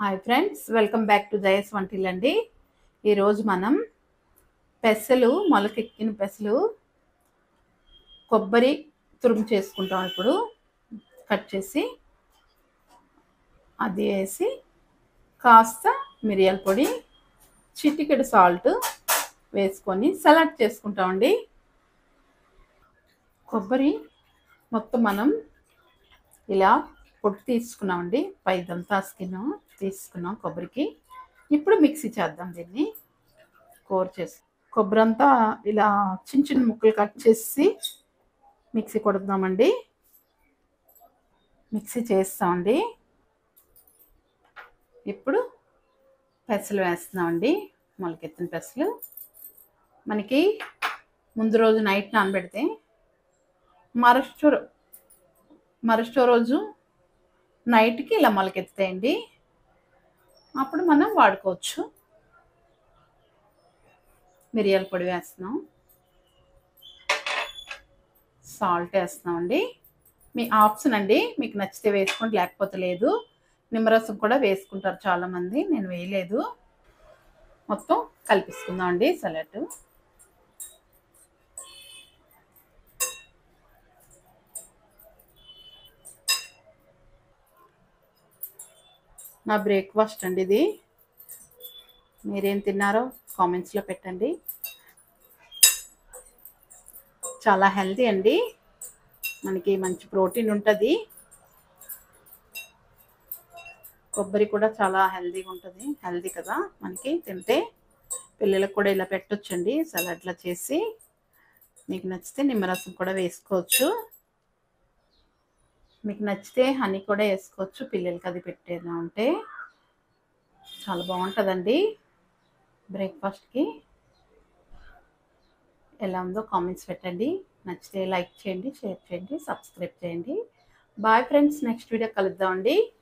hi friends welcome back to జయస్ వంటిల్ అండి ఈరోజు మనం పెసలు మొలకెక్కిన పెసలు కొబ్బరి తురుము చేసుకుంటాం ఇప్పుడు కట్ చేసి అది వేసి కాస్త మిరియాల పొడి చిటికెడు సాల్ట్ వేసుకొని సలాడ్ చేసుకుంటామండి కొబ్బరి మొత్తం మనం ఇలా పొట్టు తీసుకున్నామండి పైదంతా స్కిన్ తీసుకున్నాం కొబ్బరికి ఇప్పుడు మిక్సీ చేద్దాం దీన్ని కూర చేసి కొబ్బరి అంతా ఇలా చిన్న చిన్న ముక్కలు కట్ చేసి మిక్సీ కొడుతున్నామండి మిక్సీ చేస్తామండి ఇప్పుడు పెసలు వేస్తున్నామండి మొలకెత్తిన పెసలు మనకి ముందు రోజు నైట్ నానబెడితే మరుసటి రో- మరుసటి రోజు నైట్కి ఇలా మొలకెత్తుతాయండి అప్పుడు మనం వాడుకోవచ్చు మిరియాల పొడి వేస్తున్నాం సాల్ట్ వేస్తున్నామండి మీ ఆప్షన్ అండి మీకు నచ్చితే వేసుకోండి లేకపోతే లేదు నిమ్మరసం కూడా వేసుకుంటారు చాలామంది నేను వేయలేదు మొత్తం కలిపిసుకుందాం అండి సలాడ్ నా బ్రేక్ఫాస్ట్ అండి ఇది మీరేం తిన్నారో కామెంట్స్లో పెట్టండి చాలా హెల్తీ అండి మనకి మంచి ప్రోటీన్ ఉంటుంది కొబ్బరి కూడా చాలా హెల్తీగా ఉంటుంది హెల్తీ కదా మనకి తింటే పిల్లలకు కూడా ఇలా పెట్టొచ్చండి సలాడ్లా చేసి మీకు నచ్చితే నిమ్మరసం కూడా వేసుకోవచ్చు మీకు నచ్చితే హనీ కూడా వేసుకోవచ్చు పిల్లలకి అది పెట్టేదా ఉంటే చాలా బాగుంటుందండి బ్రేక్ఫాస్ట్కి ఎలా ఉందో కామెంట్స్ పెట్టండి నచ్చితే లైక్ చేయండి షేర్ చేయండి సబ్స్క్రైబ్ చేయండి బాయ్ ఫ్రెండ్స్ నెక్స్ట్ వీడియో కలుద్దామండి